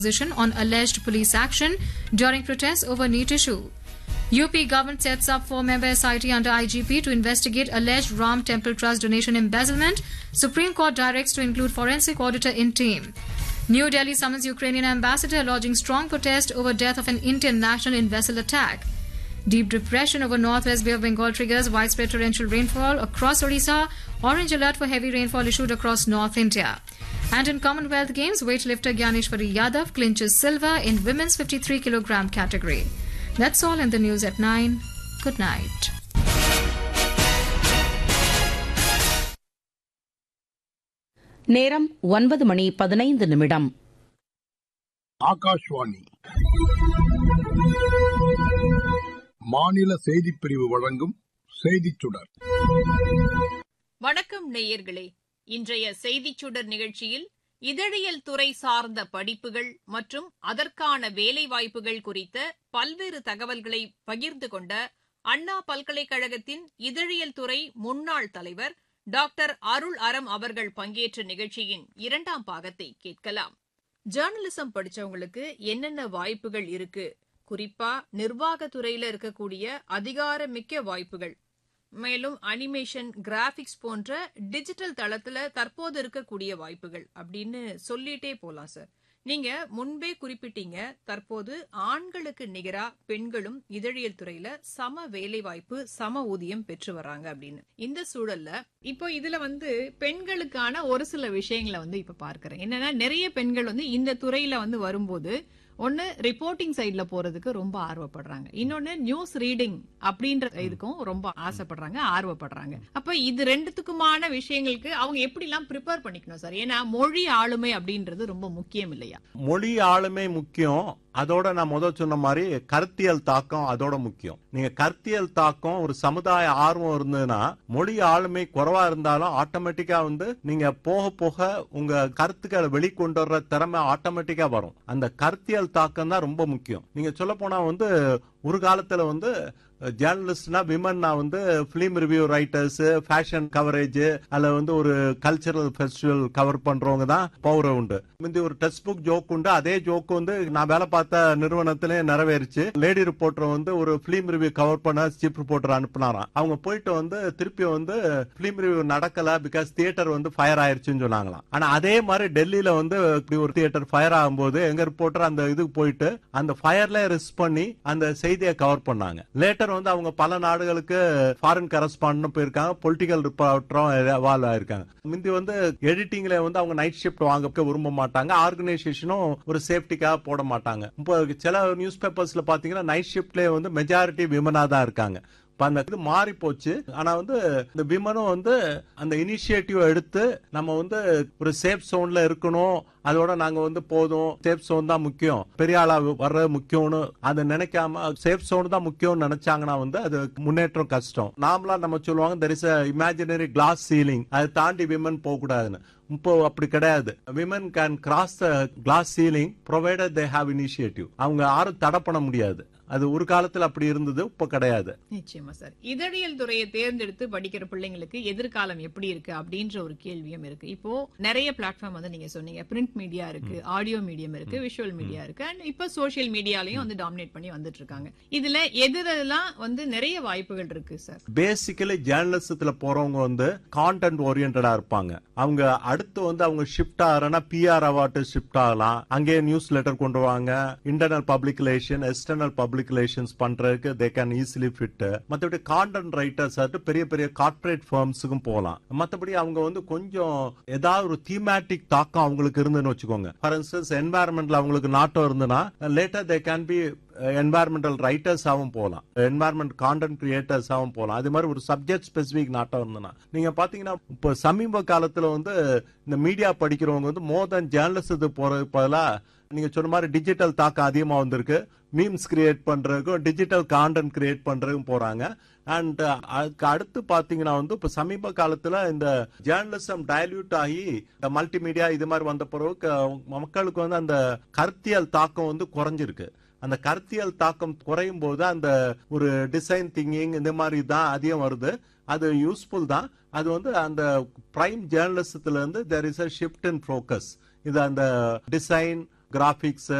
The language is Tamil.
position on alleged police action during protests over NEET issue. UP government sets up four-member SIT under IGP to investigate alleged Ram Temple Trust donation embezzlement. Supreme Court directs to include forensic auditor in team. New Delhi summons Ukrainian ambassador lodging strong protest over death of an Indian national in vessel attack. Deep depression over northwest Bay of Bengal triggers widespread torrential rainfall across Odisha. Orange alert for heavy rainfall issued across North India. And in Commonwealth Games, weightlifter Gyaneshwari Yadav clinches silver in women's 53 kilogram category. That's all in the news at 9. Good night. நேரம் ஒன்பது மணி பதினைந்து நிமிடம் ஆகாஷ்வாணி மாநில செய்திப் பிரிவு வழங்கும் செய்திச் சுடர் வணக்கம் நேயர்களே இன்றைய செய்திச் சுடர் நிகழ்ச்சியில் இதழியல் துறை சார்ந்த படிப்புகள் மற்றும் அதற்கான வேலைவாய்ப்புகள் குறித்த பல்வேறு தகவல்களை பகிர்ந்து கொண்ட அண்ணா பல்கலைக்கழகத்தின் இதழியல் துறை முன்னாள் தலைவர் டாக்டர் அருள் அறம் அவர்கள் பங்கேற்ற நிகழ்ச்சியின் இரண்டாம் பாகத்தை கேட்கலாம் ஜேர்னலிசம் படிச்சவங்களுக்கு என்னென்ன வாய்ப்புகள் இருக்கு குறிப்பா நிர்வாகத்துறையில இருக்கக்கூடிய அதிகாரமிக்க வாய்ப்புகள் மேலும் அனிமேஷன் கிராபிக்ஸ் போன்ற டிஜிட்டல் தளத்துல தற்போது இருக்கக்கூடிய வாய்ப்புகள் அப்படின்னு சொல்லிட்டே போலாம் சார் நீங்க முன்பே குறிப்பிட்டீங்க தற்போது ஆண்களுக்கு நிகரா பெண்களும் இதழியல் துறையில சம வேலை வாய்ப்பு சம ஊதியம் பெற்று வராங்க அப்படின்னு இந்த சூழல்ல இப்போ இதுல வந்து பெண்களுக்கான ஒரு சில விஷயங்களை வந்து இப்ப பார்க்கிறேன் என்னன்னா நிறைய பெண்கள் வந்து இந்த துறையில வந்து வரும்போது ஒன்னு ரிப்போர்ட்டிங் சைட்ல போறதுக்கு ரொம்ப ஆர்வப்படுறாங்க இன்னொன்னு நியூஸ் ரீடிங் அப்படின்ற இதுக்கும் ரொம்ப ஆசைப்படுறாங்க ஆர்வப்படுறாங்க அப்ப இது ரெண்டுத்துக்குமான விஷயங்களுக்கு அவங்க எப்படி எல்லாம் ப்ரிப்பேர் பண்ணிக்கணும் சார் ஏன்னா மொழி ஆளுமை அப்படின்றது ரொம்ப முக்கியம் இல்லையா மொழி ஆளுமை முக்கியம் அதோட நான் முதல் சொன்ன மாதிரி கருத்தியல் தாக்கம் அதோட முக்கியம் நீங்க கருத்தியல் தாக்கம் ஒரு சமுதாய ஆர்வம் இருந்ததுன்னா மொழி ஆளுமை குறைவா இருந்தாலும் ஆட்டோமேட்டிக்கா வந்து நீங்க போக போக உங்க கருத்துக்களை வெளிக்கொண்டு வர்ற திறமை ஆட்டோமேட்டிக்கா வரும் அந்த கருத்தியல் தாக்கம் தான் ரொம்ப முக்கியம் நீங்க சொல்ல போனா வந்து ஒரு காலத்துல வந்து ஜேர்னலிஸ்ட்னா விமன்னா வந்து film review writers fashion coverage அதுல வந்து ஒரு கல்ச்சரல் ஃபெஸ்டிவல் கவர் பண்றவங்க தான் பவர் உண்டு முந்தி ஒரு டெக்ஸ்ட் புக் ஜோக் உண்டு அதே ஜோக் வந்து நான் வேலை பார்த்த நிறுவனத்திலே நிறைவேறிச்சு லேடி ரிப்போர்ட்டர் வந்து ஒரு பிலிம் ரிவ்யூ கவர் பண்ண சீப் ரிப்போர்ட்டர் அனுப்புனாராம் அவங்க போயிட்டு வந்து திருப்பி வந்து பிலிம் ரிவ்யூ நடக்கல பிகாஸ் தியேட்டர் வந்து ஃபயர் ஆயிருச்சுன்னு சொன்னாங்களாம் ஆனா அதே மாதிரி டெல்லியில வந்து இப்படி ஒரு தியேட்டர் ஃபயர் ஆகும்போது எங்க ரிப்போர்ட்டர் அந்த இதுக்கு போயிட்டு அந்த ஃபயர்ல ரிஸ்க் பண்ணி அந்த செய்தியை கவர் பண்ணாங்க லேட்டர் வந்து அவங்க பல நாடுகளுக்கு ஃபாரின் கரஸ்பாண்ட் போயிருக்காங்க பொலிட்டிக்கல் ரிப்போர்ட்டரும் வால்வ் ஆயிருக்காங்க முந்தி வந்து எடிட்டிங்ல வந்து அவங்க நைட் ஷிஃப்ட் வாங்க விரும்ப மாட்டாங்க ஆர்கனைசேஷனும் ஒரு சேஃப்டிக்காக போட மாட்டாங்க இப்போ சில நியூஸ் பேப்பர்ஸ்ல பாத்தீங்கன்னா நைட் ஷிஃப்ட்லயே வந்து மெஜாரிட்டி விமனா தான் இருக்காங்க இப்ப அந்த இது மாறி போச்சு ஆனா வந்து இந்த விமனும் வந்து அந்த இனிஷியேட்டிவ் எடுத்து நம்ம வந்து ஒரு சேஃப் சோன்ல இருக்கணும் அதோட நாங்க வந்து போதும் சேஃப் சோன் தான் முக்கியம் பெரிய ஆளா வர்றது முக்கியம்னு அதை நினைக்காம சேஃப் சோன் தான் முக்கியம்னு நினைச்சாங்கன்னா வந்து அது முன்னேற்றம் கஷ்டம் நாமளா நம்ம சொல்லுவாங்க there is imaginary glass ceiling அதை தாண்டி விமன் போக கூடாதுன்னு இப்போ அப்படி கிடையாது women can cross the glass ceiling provided they have initiative அவங்க யாரும் தடை பண்ண முடியாது அது ஒரு காலத்துல அப்படி இருந்தது இப்ப கிடையாது நிச்சயமா சார் இதழியல் துறையை தேர்ந்தெடுத்து படிக்கிற பிள்ளைங்களுக்கு எதிர்காலம் எப்படி இருக்கு அப்படின்ற ஒரு கேள்வியும் இருக்கு இப்போ நிறைய பிளாட்ஃபார்ம் வந்து நீங்க சொன்னீங்க பிரிண்ட் மீடியா இருக்கு ஆடியோ மீடியம் இருக்கு விஷுவல் மீடியா இருக்கு அண்ட் இப்ப சோசியல் மீடியாலையும் வந்து டாமினேட் பண்ணி வந்துட்டு இருக்காங்க இதுல எதுலாம் வந்து நிறைய வாய்ப்புகள் இருக்கு சார் பேசிக்கலி ஜேர்னலிசத்துல போறவங்க வந்து கான்டென்ட் ஓரியன்டா இருப்பாங்க அவங்க அடுத்து வந்து அவங்க ஷிஃப்ட் ஆகிறனா பிஆர் அவார்டு ஷிஃப்ட் ஆகலாம் அங்கே நியூஸ் லெட்டர் கொண்டு வாங்க internal public relation external public relations பண்றதுக்கு தே கேன் ஈஸிலி ஃபிட் மற்றபடி கான்டென்ட் ரைட்டர்ஸ் பெரிய பெரிய கார்பரேட் ஃபர்ம்ஸுக்கும் போகலாம் மற்றபடி அவங்க வந்து கொஞ்சம் ஏதாவது ஒரு தீமேட்டிக் தாக்கம் அவங்களுக்கு இருந்துன்னு வச்சுக்கோங்க ஃபார் இன்ஸ்டன்ஸ் என்வாயர்மெண்ட்ல அவங்களுக்கு நாட்டம் இருந்துன்னா later they can be environmental ரைட்டர்ஸாகவும் போகலாம் என்வாயர்மெண்ட் கான்டென்ட் கிரியேட்டர்ஸாகவும் போகலாம் அது மாதிரி ஒரு சப்ஜெக்ட் ஸ்பெசிபிக் நாட்டம் இருந்ததுன்னா நீங்க பாத்தீங்கன்னா இப்போ சமீப காலத்துல வந்து இந்த மீடியா படிக்கிறவங்க வந்து மோர் தென் ஜேர்னலிசத்துக்கு போறது பதிலா நீங்க சொன்ன மாதிரி டிஜிட்டல் தாக்கம் அதிகமா வந்திருக்கு மீம்ஸ் கிரியேட் பண்றதுக்கும் டிஜிட்டல் கான்டென்ட் கிரியேட் பண்றதுக்கும் போறாங்க அண்ட் அதுக்கு அடுத்து பாத்தீங்கன்னா வந்து இப்ப சமீப காலத்துல இந்த ஜேர்னலிசம் டைல்யூட் ஆகி இந்த மல்டிமீடியா இது மாதிரி வந்த பிறகு மக்களுக்கு வந்து அந்த கருத்தியல் தாக்கம் வந்து குறைஞ்சிருக்கு அந்த கருத்தியல் தாக்கம் குறையும் போது அந்த ஒரு டிசைன் திங்கிங் இந்த மாதிரி தான் அதிகம் வருது அது யூஸ்ஃபுல் தான் அது வந்து அந்த பிரைம் ஜேர்னலிசத்துல இருந்து there is a shift in focus இது அந்த டிசைன் கிராபிக்ஸ்